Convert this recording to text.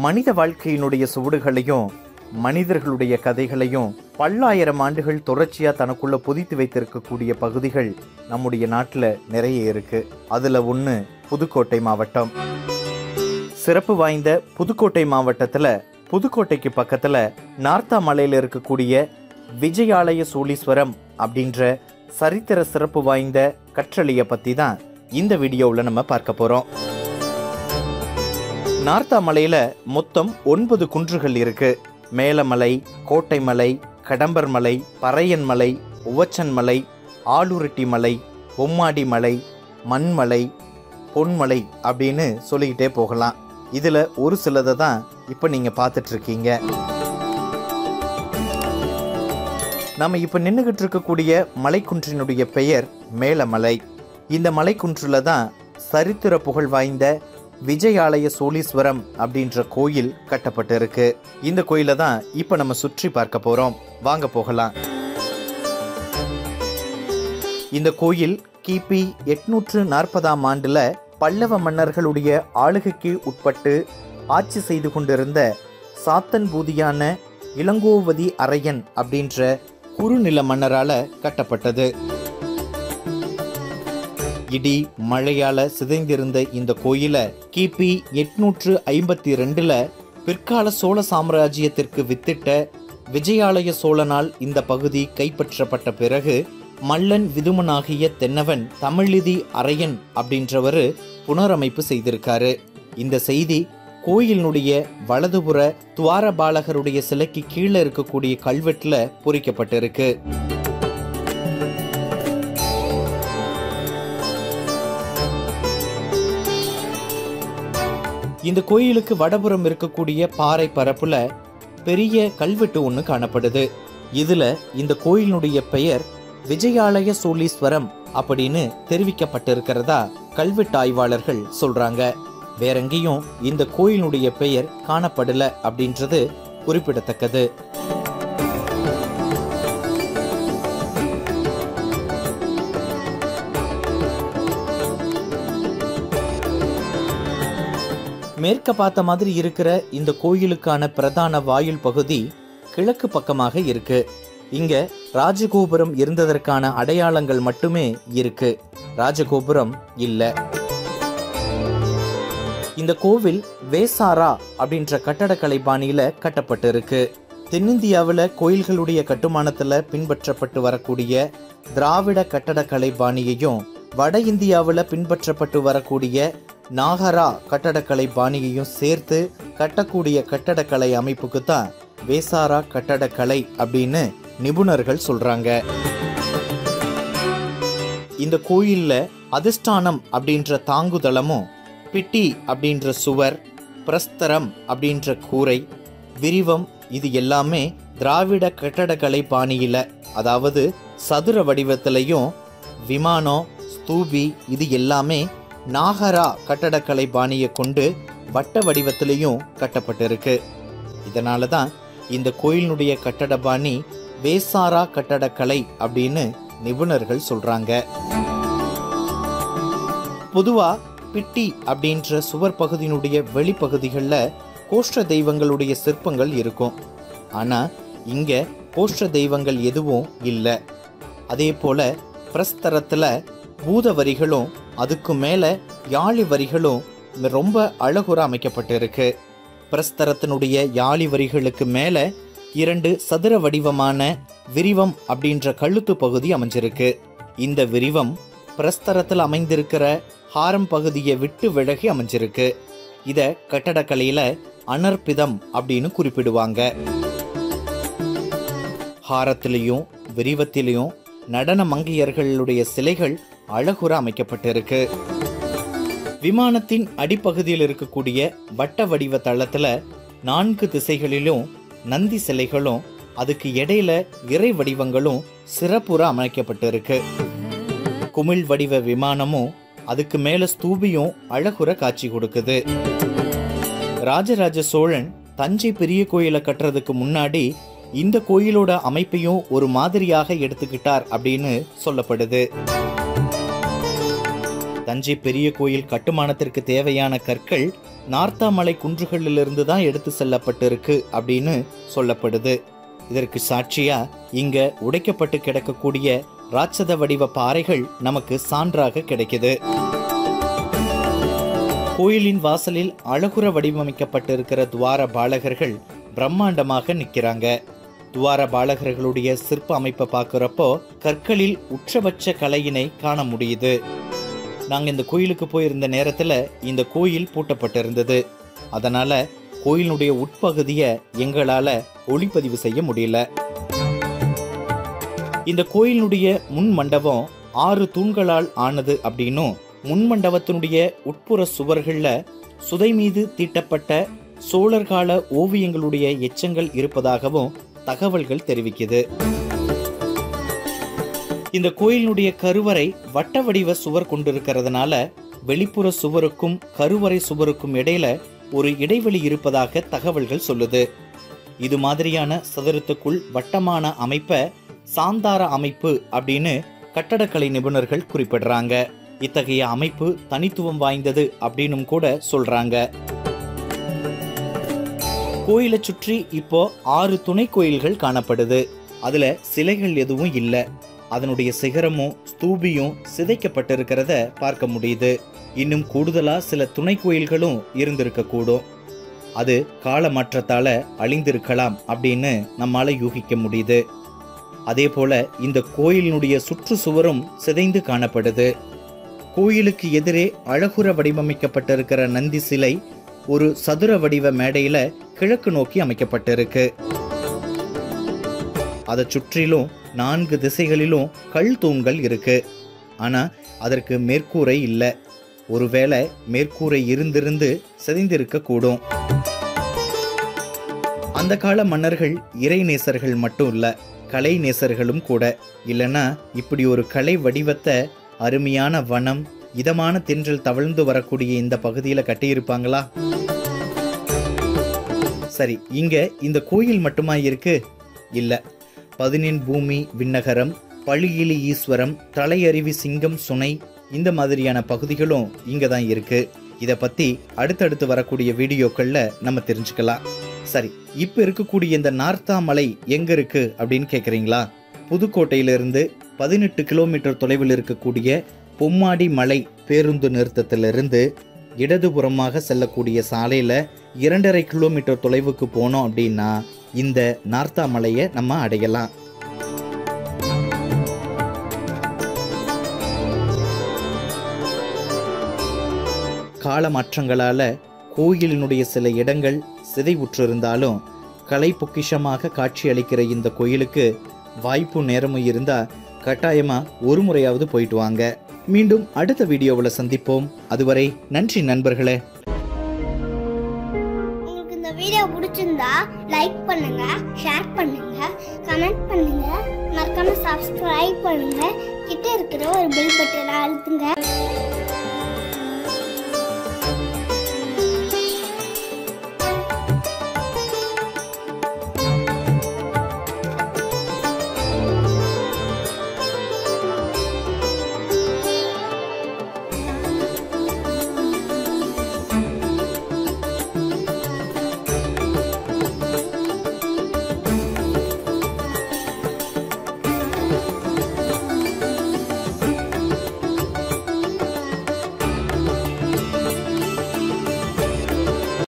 மனித வாழ்க்கையினுடைய சுவடுகளையும் மனிதர்களுடைய கதைகளையும் பல்லாயிரம் ஆண்டுகள் தொடர்ச்சியா தனக்குள்ள புதித்து வைத்திருக்கக்கூடிய பகுதிகள் நம்முடைய நாட்டில் நிறைய இருக்கு அதுல ஒன்று புதுக்கோட்டை மாவட்டம் சிறப்பு வாய்ந்த புதுக்கோட்டை மாவட்டத்தில் புதுக்கோட்டைக்கு பக்கத்தில் நார்த்தா மலையில் இருக்கக்கூடிய விஜயாலய சூளீஸ்வரம் அப்படின்ற சரித்திர சிறப்பு வாய்ந்த கற்றளியை பற்றி தான் இந்த வீடியோவில் நம்ம பார்க்க போகிறோம் நார்த்தா மலையில் மொத்தம் ஒன்பது குன்றுகள் இருக்கு மேலமலை கோட்டை மலை கடம்பர் மலை பறையன் மலை உவச்சன் மலை ஆளுருட்டி மலை பொம்மாடி மலை மண்மலை பொன்மலை அப்படின்னு சொல்லிக்கிட்டே போகலாம் இதில் ஒரு சிலதை தான் இப்போ நீங்கள் பார்த்துட்டு இருக்கீங்க நம்ம இப்போ நின்றுகிட்டு இருக்கக்கூடிய மலைக்குன்றினுடைய பெயர் மேலமலை இந்த மலைக்குன்றில் தான் சரித்திர புகழ் வாய்ந்த விஜயாலய சோழீஸ்வரம் அப்படின்ற கோயில் கட்டப்பட்டு இருக்கு இந்த கோயிலை தான் இப்போ நம்ம சுற்றி பார்க்க போறோம் வாங்க போகலாம் இந்த கோயில் கிபி எட்நூற்று நாற்பதாம் ஆண்டுல பல்லவ மன்னர்களுடைய ஆளுகைக்கு உட்பட்டு ஆட்சி செய்து கொண்டிருந்த சாத்தன் பூதியான இளங்கோவதி அரையன் அப்படின்ற குறுநில மன்னரால கட்டப்பட்டது இடி மழையால சிதைந்திருந்த இந்த கோயிலை கிபி எட்நூற்று ஐம்பத்தி ரெண்டுல பிற்கால சோழ சாம்ராஜ்யத்திற்கு வித்திட்ட விஜயாலய சோழனால் இந்த பகுதி கைப்பற்றப்பட்ட பிறகு மல்லன் விதுமனாகிய தென்னவன் தமிழிதி அரையன் அப்படின்றவர் புனரமைப்பு செய்திருக்காரு இந்த செய்தி கோயிலினுடைய வலதுபுற துவாரபாலகருடைய சிலைக்கு கீழே இருக்கக்கூடிய கல்வெட்டுல பொறிக்கப்பட்டிருக்கு இந்த கோயிலுக்கு வடபுறம் இருக்கக்கூடிய பாறை பரப்புல பெரிய கல்வெட்டு ஒன்று காணப்படுது இதுல இந்த கோயிலினுடைய பெயர் விஜயாலய சோழீஸ்வரம் அப்படின்னு தெரிவிக்கப்பட்டிருக்கிறதா கல்வெட்டு ஆய்வாளர்கள் சொல்றாங்க வேற எங்கேயும் இந்த கோயிலினுடைய பெயர் காணப்படல அப்படின்றது குறிப்பிடத்தக்கது மேற்க பார்த்த மாதிரி இருக்கிற இந்த கோயிலுக்கான பிரதான வாயில் பகுதி கிழக்கு பக்கமாக இருக்கு இங்க ராஜகோபுரம் இருந்ததற்கான அடையாளங்கள் மட்டுமே இருக்கு ராஜகோபுரம் இல்ல இந்த கோவில் வேசாரா அப்படின்ற கட்டடக்கலை பாணியில கட்டப்பட்டு இருக்கு தென்னிந்தியாவில் கோயில்களுடைய கட்டுமானத்துல பின்பற்றப்பட்டு வரக்கூடிய திராவிட கட்டடக்கலை பாணியையும் வட இந்தியாவில் பின்பற்றப்பட்டு வரக்கூடிய நாகரா கட்டடக்கலை பாணியையும் சேர்த்து கட்டக்கூடிய கட்டடக்கலை அமைப்புக்கு தான் வேசாரா கட்டடக்கலை அப்படின்னு நிபுணர்கள் சொல்றாங்க இந்த கோயில்ல அதிஷ்டானம் அப்படின்ற தாங்குதளமும் பிட்டி அப்படின்ற சுவர் பிரஸ்தரம் அப்படின்ற கூரை விரிவம் இது எல்லாமே திராவிட கட்டடக்கலை பாணியில அதாவது சதுர வடிவத்திலையும் விமானம் ஸ்தூபி இது எல்லாமே நாகரா கட்டடக்கலை பாணியை கொண்டு வட்ட வடிவத்திலையும் கட்டப்பட்டிருக்கு இதனால தான் இந்த கோயிலினுடைய கட்டட பாணி வேசாரா கட்டடக்கலை அப்படின்னு நிபுணர்கள் சொல்றாங்க பொதுவா பிட்டி அப்படின்ற சுவர் பகுதியினுடைய வெளிப்பகுதிகளில் கோஷ்ட தெய்வங்களுடைய சிற்பங்கள் இருக்கும் ஆனா இங்க கோஷ்ட தெய்வங்கள் எதுவும் இல்லை அதே போல பிரஸ்தரத்துல பூத வரிகளும் அதுக்கு மேல யாழி வரிகளும் ரொம்ப அழகுற அமைக்கப்பட்டிருக்கு பிரஸ்தரத்தினுடைய யாழி வரிகளுக்கு மேல இரண்டு சதுர வடிவமான விரிவம் அப்படின்ற கழுத்து பகுதி அமைஞ்சிருக்கு இந்த விரிவம் பிரஸ்தரத்தில் அமைந்திருக்கிற ஹாரம் பகுதியை விட்டு விலகி அமைஞ்சிருக்கு இத கட்டடக்கலையில அனர்பிதம் அப்படின்னு குறிப்பிடுவாங்க ஹாரத்திலையும் விரிவத்திலையும் நடன மங்கையர்களுடைய சிலைகள் அழகுற அமைக்கப்பட்டிருக்கு விமானத்தின் அடிப்பகுதியில் இருக்கக்கூடிய வட்ட வடிவ தளத்துல நான்கு திசைகளிலும் நந்தி சிலைகளும் அதுக்கு இடையில இறை வடிவங்களும் சிறப்புற அமைக்கப்பட்டிருக்கு குமிழ் வடிவ விமானமும் அதுக்கு மேல ஸ்தூபியும் அழகுற காட்சி கொடுக்குது ராஜராஜ சோழன் தஞ்சை பெரிய கோயிலை கட்டுறதுக்கு முன்னாடி இந்த கோயிலோட அமைப்பையும் ஒரு மாதிரியாக எடுத்துக்கிட்டார் அப்படின்னு சொல்லப்படுது தஞ்சை பெரிய கோயில் கட்டுமானத்திற்கு தேவையான கற்கள் நார்த்தாமலை குன்றுகளிலிருந்து தான் எடுத்து செல்லப்பட்டிருக்கு அப்படின்னு சொல்லப்படுது இதற்கு சாட்சியா இங்க உடைக்கப்பட்டு கிடக்கக்கூடிய ராட்சத வடிவ பாறைகள் நமக்கு சான்றாக கிடைக்குது கோயிலின் வாசலில் அழகுற வடிவமைக்கப்பட்டிருக்கிற துவார பாலகர்கள் பிரம்மாண்டமாக நிக்கிறாங்க துவார பாலகர்களுடைய சிற்ப அமைப்பை பார்க்குறப்போ கற்களில் உச்சபட்ச கலையினை காண முடியுது நாங்க இந்த கோயிலுக்கு போயிருந்த நேரத்துல இந்த கோயில் பூட்டப்பட்டிருந்தது அதனால கோயிலினுடைய உட்பகுதியை எங்களால ஒளிப்பதிவு செய்ய முடியல இந்த கோயிலினுடைய முன் மண்டபம் ஆறு தூண்களால் ஆனது அப்படின்னும் முன் மண்டபத்தினுடைய உட்புற சுவர்கள்ல சுதை மீது தீட்டப்பட்ட சோழர் கால ஓவியங்களுடைய எச்சங்கள் இருப்பதாகவும் தகவல்கள் தெரிவிக்குது இந்த கோயிலினுடைய கருவறை வட்ட வடிவ சுவர் கொண்டிருக்கிறதுனால வெளிப்புற சுவருக்கும் கருவறை சுவருக்கும் இடையில ஒரு இடைவெளி இருப்பதாக தகவல்கள் சொல்லுது இது மாதிரியான சதுரத்துக்குள் வட்டமான அமைப்பை சாந்தார அமைப்பு அப்படின்னு கட்டடக்கலை நிபுணர்கள் குறிப்பிடுறாங்க இத்தகைய அமைப்பு தனித்துவம் வாய்ந்தது அப்படின்னும் கூட சொல்றாங்க கோயிலை சுற்றி இப்போ ஆறு துணை கோயில்கள் காணப்படுது அதுல சிலைகள் எதுவும் இல்லை அதனுடைய சிகரமும் ஸ்தூபியும் சிதைக்கப்பட்டிருக்கிறத பார்க்க முடியுது இன்னும் கூடுதலா சில துணை கோயில்களும் இருந்திருக்க கூடும் அது கால மாற்றத்தால அழிந்திருக்கலாம் அப்படின்னு நம்மால யூகிக்க முடியுது அதே போல இந்த கோயிலினுடைய சுற்றுச்சுவரும் சிதைந்து காணப்படுது கோயிலுக்கு எதிரே அழகுற வடிவமைக்கப்பட்டிருக்கிற நந்தி சிலை ஒரு சதுர வடிவ மேடையில கிழக்கு நோக்கி அமைக்கப்பட்டிருக்கு அதை சுற்றிலும் நான்கு திசைகளிலும் கல் தூண்கள் இருக்கு ஆனா அதற்கு மேற்கூரை இல்லை ஒருவேளை மேற்கூரை இருந்திருந்து சிதைந்திருக்க கூடும் அந்த கால மன்னர்கள் இறை நேசர்கள் மட்டும் இல்ல கலை நேசர்களும் கூட இல்லனா இப்படி ஒரு கலை வடிவத்தை அருமையான வனம் இதமான தென்றல் தவழ்ந்து வரக்கூடிய இந்த பகுதியில கட்டியிருப்பாங்களா சரி இங்க இந்த கோயில் மட்டுமா இருக்கு இல்ல பதினெண் பூமி விண்ணகரம் பழியிலி ஈஸ்வரம் தலையருவி சிங்கம் சுனை இந்த மாதிரியான பகுதிகளும் இங்க தான் இருக்கு இத பத்தி அடுத்தடுத்து வரக்கூடிய வீடியோக்கள்ல நம்ம தெரிஞ்சுக்கலாம் சரி இப்ப இருக்கக்கூடிய இந்த நார்த்தாமலை எங்க இருக்கு அப்படின்னு கேக்குறீங்களா புதுக்கோட்டையிலிருந்து பதினெட்டு கிலோமீட்டர் தொலைவில் இருக்கக்கூடிய பொம்மாடி மலை பேருந்து நிறுத்தத்திலிருந்து இடதுபுறமாக செல்லக்கூடிய சாலையில இரண்டரை கிலோமீட்டர் தொலைவுக்கு போனோம் அப்படின்னா இந்த நார்த்தாமலையை நம்ம அடையலாம் கால மாற்றங்களால கோயிலினுடைய சில இடங்கள் சிதைவுற்றிருந்தாலும் கலை பொக்கிஷமாக காட்சியளிக்கிற இந்த கோயிலுக்கு வாய்ப்பு நேரமும் இருந்தா கட்டாயமா ஒரு முறையாவது போயிட்டு வாங்க மீண்டும் அடுத்த வீடியோவில் சந்திப்போம் அதுவரை நன்றி நண்பர்களே உங்களுக்கு இந்த வீடியோ பிடிச்சிருந்தா லைக் பண்ணுங்க ஷேர் பண்ணுங்க கமெண்ட் பண்ணுங்க மறக்காம சப்ஸ்கிரைப் பண்ணுங்க கிட்ட இருக்கிற ஒரு பெல் பட்டனை அழுத்துங்க